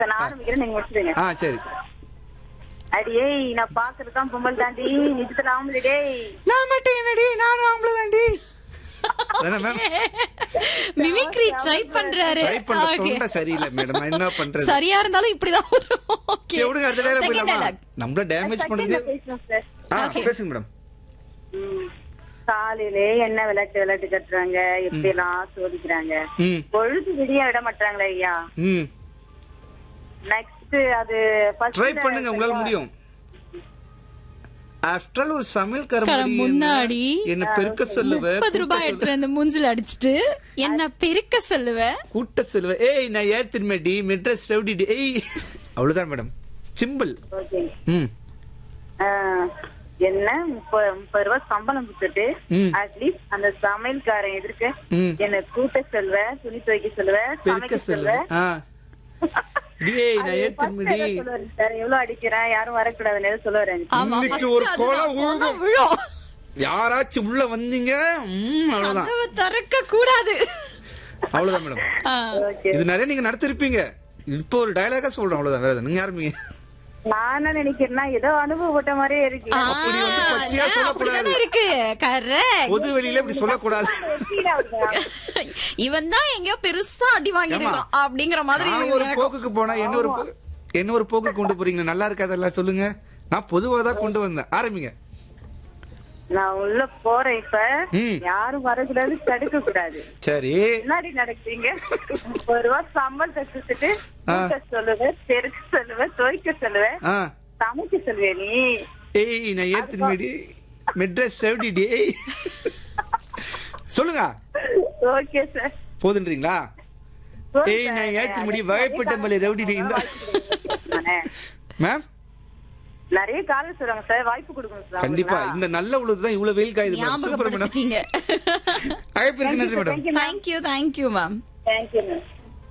Sir நான் ஆரம்பிக்கிறேன் நீங்க முடிச்சிடுங்க ஆ சரி அடியே நான் பாக்குறதுதான் பொம்பல் தாண்டி நிஜத்துல ஆம்பளை டேய் நான் மட்டும் என்னடி நானும் ஆம்பளை தாண்டி அதானே மேம் மிமிக்ரி ட்ரை பண்றாரு ட்ரை பண்ண Okay. தொண்டை சரியில்லை மேடம் நான் என்ன பண்றது சரியா இருந்தாலும் இப்படிதான் வரும் Okay. சரி விடுங்க அடுத்த டைலாக் Second போயிடலாமா dialogue. நம்மள டேமேஜ் பண்ணது பேசணும் சார் ஆ Okay. பேசுங்க மேடம் ம். காலையிலே என்ன விளையாட்டு விளையாட்டு கட்டுறாங்க எப்படி எல்லாம் சோதிக்கிறாங்க ம் பொழுது விடிய விட மாட்டாங்களே ஐயா ம் நெக்ஸ்ட் அது first ட்ரை பண்ணுங்க உங்களால முடியும் ஆஃப்டர் ஆல் ஒரு சமையல்கார காரன் முன்னாடி என்ன பெருக்க சொல்லுவ முப்பது ரூபாய் எடுத்துட்டு வந்து மூஞ்சில அடிச்சிட்டு என்ன பெருக்க சொல்லுவ கூட்ட சொல்லுவ ஏய் நான் ஏர் திரும்படி மெட்ரஸ் ரவுடி ஏய் அவ்வளவுதான் மேடம் சிம்பிள் ஓகே ம் என்ன முப்பது முப்பது ரூபாய் சம்பளம் கொடுத்துட்டு ம். அட்லீஸ்ட் அந்த சமையல்காரன் எதிர்க்க ம். என்ன கூட்ட சொல்வ துணி துவைக்க சொல்வ பெருக்க சமைக்க சொல்லுவ சொல்வ ஆ டேய் நான் ஏர் திரும்படி சார் எவ்வளவு அடிக்கிறேன் யாரும் வரக்கூடாதுன்னு எதுவும் சொல்லுவாரு ஆமா இன்னைக்கு first ஒரு அதுதான். கோலம் விழுகும். கோலம் விழும் யாராச்சும் உள்ள வந்தீங்க ம் அவ்வளவுதான் கதவை திறக்க கூடாது அவ்வளவுதான் மேடம் ஆ. ஓகே இது நிறைய நீங்க நடத்திருப்பீங்க இப்போ ஒரு டயலாகா சொல்றேன் அவ்வளவுதான் வேற எதுவும். நீங்க ஆரம்பிங்க நான் என்ன நினைக்கிறேன்னா ஏதோ அனுபவப்பட்ட மாதிரியே இருக்கு ஆ, அப்படி வந்து பச்சையா இல்ல, சொல்லக்கூடாது. அப்படிதானே இருக்கு கரெக்ட் பொது வெளியில இப்படி சொல்லக்கூடாது இவன் தான் எங்கேயோ பெருசா அடி வாங்கிருக்கான் அப்படிங்கிற மாதிரி நான் ஒரு எனக்கு- போக்குக்கு போனா என்ன ஒரு போ- என்ன ஒரு போக்கு கொண்டு போறீங்க நல்லா இருக்காதெல்லாம் சொல்லுங்க நான் பொதுவா தான் கொண்டு வந்தேன் ஆரம்பிங்க நான் உள்ள போறேன் இப்ப ம். யாரும் வரக்கூடாது தடுக்க கூடாது சரி முன்னாடி நடக்கிறீங்க முப்பது ரூபா சம்பளத்தை கொடுத்துட்டு ஆ. கூட்ட சொல்லுவேன் பெருக்க சொல்லுவேன் துவைக்க சொல்லுவேன் ஆ சமைக்க சொல்லுவேன் நீ ஏய் நான் ஏன் திரும்பிடி மெட்ரஸ் செவடி ஏய் சொல்லுங்க ஓகே சார் போதுன்றீங்களா ஏய் நான் ஏன் திரும்படி வகைப்பட்ட ரவுடி இந்த மேம் நிறைய காலம் சொல்றாங்க சார் வாய்ப்பு கொடுக்கணும் சார் கண்டிப்பா இந்த நல்ல உழுதுதான் இவ்வளவு வெயில் காயுது மேடம் சூப்பர் மேடம் ஞாபகப்படுத்திட்டீங்க அழைப்பிற்கு நன்றி madam thank you thank you ma'am thank you ma'am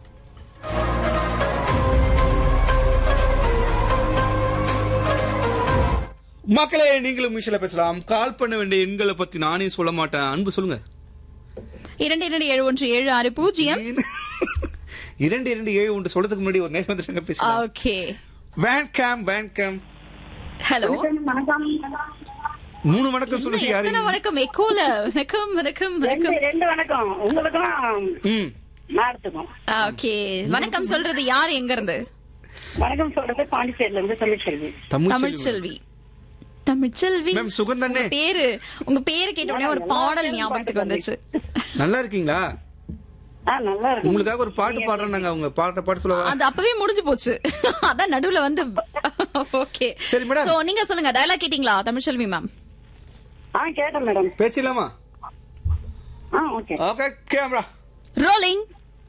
மக்களே நீங்களும் மிஷில பேசலாம் கால் பண்ண வேண்டிய எண்களை பத்தி நானே சொல்ல மாட்டேன் அன்பு சொல்லுங்க இரண்டு இரண்டு ஏழு ஒன்று ஏழு ஆறு பூஜ்ஜியம் இரண்டு இரண்டு ஏழு ஒன்று சொல்றதுக்கு முன்னாடி ஒரு நேரம் வந்து பேசலாம் ஓகே வேன்காம் வேன்காம் ஹலோ வணக்கம் மூணு வணக்கம் சொல்லுங்க யாரு எத்தனை வணக்கம் எக்கோல வணக்கம் வணக்கம் ரெண்டு வணக்கம் ரெண்டு வணக்கம் உங்களுக்கும் ம் மேடத்துக்கும் ஓகே வணக்கம் சொல்றது யார் எங்க இருந்து வணக்கம் சொல்றது பாண்டிச்சேரியில இருந்து தமிழ்ச்செல்வி தமிழ் தமிழ்ச்செல்வி தமிழ்ச்செல்வி மேம் சுகந்தண்ணே உங்க பேரு உங்க பேரு கேட்ட உடனே ஒரு பாடல் ஞாபகத்துக்கு வந்துச்சு நல்லா இருக்கீங்களா ஆ நல்லா இருக்கு உங்களுக்காக ஒரு பாட்டு பாடுறோம் நாங்க அவங்க பாட்ட பாட்டு சொல்லவா அது அப்பவே முடிஞ்சு போச்சு அதான் நடுவுல வந்து ஓகே சரி, madam. சோ நீங்க சொல்லுங்க டயலாக் கேட்டீங்களா தமிழ்ச்செல்வி மேம் ஆ கேட்டேன் மேடம் பேசலாமா ஆ ஓகே ஓகே கேமரா ரோலிங்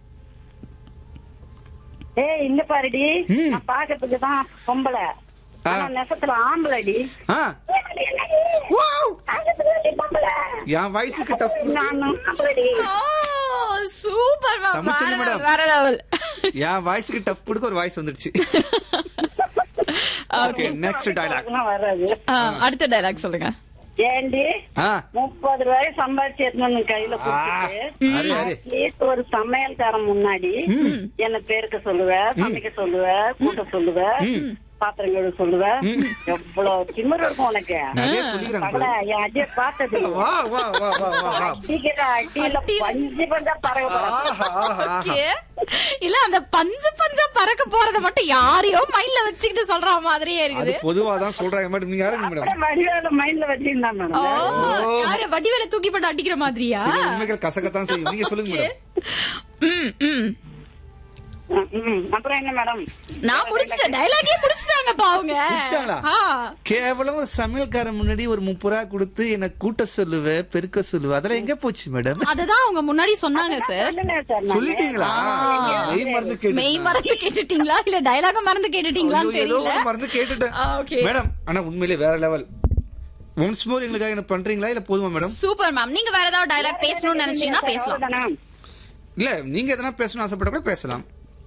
ஏய் இங்க பாருடி ம். நான் பாக்கிறதுக்கு தான் பொம்பளை ஆ. ஆனா நெசத்துல ஆம்பளைடி ஆ என் வயசுக்கு டஃப் நான் ஆம்பளைடி சூப்பர் மேம் தமிழ்ச்செல்வி வேற level, madam. வேற லெவல் என் வயசுக்கு டஃப் கொடுக்க ஒரு வாய்ஸ் வந்துடுச்சு ஓகே நெக்ஸ்ட் டயலாக் அதெல்லாம் வராது அடுத்த டயலாக் சொல்லுங்க ஏண்டி ஆ முப்பது ரூபாய் சம்பாதிச்சு எடுத்துன்னு கையில ஆ, கொடுத்துட்டு அரே அரே அட்லீஸ்ட் ஒரு சமையல்காரன் முன்னாடி என்ன பேருக்கு சொல்லுவ சமைக்க சொல்லுவ கூட்ட சொல்லுவ பாத்திரம் கழுவ சொல்லுவ எவ்வளவு திமிரு இருக்கும் உனக்கு நிறைய சொல்லிக்கிறாங்க பகல என் அடிய பார்த்தது வா வா வா வா வா வா அடிக்கிற அடியில பஞ்சு பஞ்சா பறவை ஆஹா ஆஹா ஆஹா Okay. இல்ல அந்த பஞ்சு பஞ்சா பறக்க போறத மட்டும் யாரையோ மைண்ட்ல வச்சுக்கிட்டு சொல்ற மாதிரியே அது இருக்குது பொதுவா தான் சொல்றாங்க மேடம் நீங்க யாருங்க மேடம் வடிவேல மைண்ட்ல வச்சிருந்தான் ஓ, மேடம் யாரு வடிவேல தூக்கி போட்டு அடிக்கிற மாதிரியா சில உண்மைகள் கசக்கத்தான் செய்யும் நீங்க சொல்லுங்க மேடம் ம், ம். ம், அப்புறம் என்ன மேடம் நான் முடிச்சிட்டேன் டைலாகே முடிச்சிட்டாங்கப்பா அவங்க முடிச்சிட்டாங்களா? ஆ. கேவலம் ஒரு சமையல்காரன் முன்னாடி ஒரு முப்பது ரூபா கொடுத்து என்ன கூட்ட சொல்லுவ பெருக்க சொல்லுவ அதெல்லாம் எங்க போச்சு மேடம் அததான் அவங்க முன்னாடி சொன்னாங்க சார் சொல்லுங்க சார் நான். சொல்லிட்டீங்களா மெய் மருந்து மெய் கேட்டு மறந்து கேட்டுட்டீங்களா இல்ல டைலாக மறந்து கேட்டுட்டீங்களான்னு ஏதோ தெரியல ஒரு மருந்து கேட்டுட்டேன் ஆ, okay. மேடம் ஆனா உண்மையிலே வேற லெவல் ஒன்ஸ் மோர் எங்களுக்காக என்ன பண்றீங்களா இல்ல போதுமா மேடம் சூப்பர் மேம் நீங்க வேற ஏதாவது டைலாக் பேசணும்னு நினைச்சீங்கன்னா பேசலாம் அவ்வளவுதானா? இல்ல நீங்க எதனா பேசணும் ஆசைப்பட்ட கூட பேசலாம்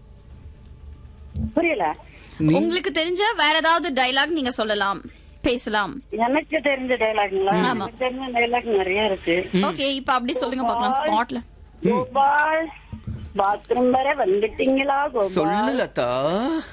புரியல நீ- உங்களுக்கு தெரிஞ்ச வேற ஏதாவது டைலாக் நீங்க சொல்லலாம் பேசலாம் எனக்கு தெரிஞ்ச டைலாக்ங்களா ஆமா. எனக்கு தெரிஞ்ச டைலாக் நிறைய இருக்கு ஓகே இப்ப அப்படி சொல்லுங்க பார்க்கலாம் ஸ்பாட்ல கோபால் பாத்ரூம் வரை வந்துட்டீங்களா கோபால் சொல்லு லதா